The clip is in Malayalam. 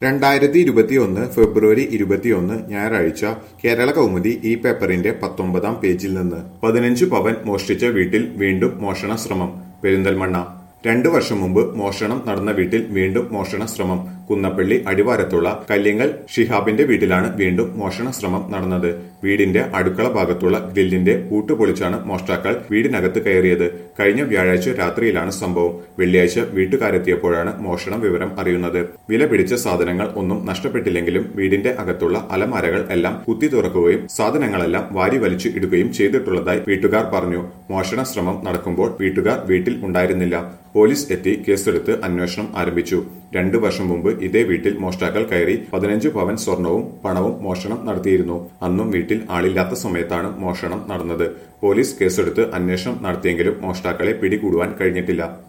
രണ്ടായിരത്തി ഇരുപത്തിയൊന്ന് ഫെബ്രുവരി ഇരുപത്തിയൊന്ന് ഞായറാഴ്ച കേരള കൗമുദി ഈ പേപ്പറിന്റെ പത്തൊമ്പതാം പേജിൽ നിന്ന് പതിനഞ്ച് പവൻ മോഷ്ടിച്ച വീട്ടിൽ വീണ്ടും മോഷണ ശ്രമം പെരിന്തൽമണ്ണ രണ്ടു വർഷം മുമ്പ് മോഷണം നടന്ന വീട്ടിൽ വീണ്ടും മോഷണ ശ്രമം കുന്നപ്പള്ളി അടിവാരത്തുള്ള കല്ലിങ്ങൽ ഷിഹാബിന്റെ വീട്ടിലാണ് വീണ്ടും മോഷണ ശ്രമം നടന്നത് വീടിന്റെ അടുക്കള ഭാഗത്തുള്ള ഗ്രില്ലിന്റെ പൂട്ട് പൊളിച്ചാണ് മോഷ്ടാക്കൾ വീടിനകത്ത് കയറിയത് കഴിഞ്ഞ വ്യാഴാഴ്ച രാത്രിയിലാണ് സംഭവം വെള്ളിയാഴ്ച വീട്ടുകാരെത്തിയപ്പോഴാണ് മോഷണം വിവരം അറിയുന്നത് വില പിടിച്ച സാധനങ്ങൾ ഒന്നും നഷ്ടപ്പെട്ടില്ലെങ്കിലും വീടിന്റെ അകത്തുള്ള അലമാരകൾ എല്ലാം കുത്തി തുറക്കുകയും സാധനങ്ങളെല്ലാം വാരി വലിച്ചു ഇടുകയും ചെയ്തിട്ടുള്ളതായി വീട്ടുകാർ പറഞ്ഞു മോഷണ ശ്രമം നടക്കുമ്പോൾ വീട്ടുകാർ വീട്ടിൽ ഉണ്ടായിരുന്നില്ല പോലീസ് എത്തി കേസെടുത്ത് അന്വേഷണം ആരംഭിച്ചു രണ്ടു വർഷം മുമ്പ് ഇതേ വീട്ടിൽ മോഷ്ടാക്കൾ കയറി പതിനഞ്ച് പവൻ സ്വർണവും പണവും മോഷണം നടത്തിയിരുന്നു അന്നും വീട്ടിൽ ആളില്ലാത്ത സമയത്താണ് മോഷണം നടന്നത് പോലീസ് കേസെടുത്ത് അന്വേഷണം നടത്തിയെങ്കിലും മോഷ്ടാക്കളെ പിടികൂടുവാൻ കഴിഞ്ഞിട്ടില്ല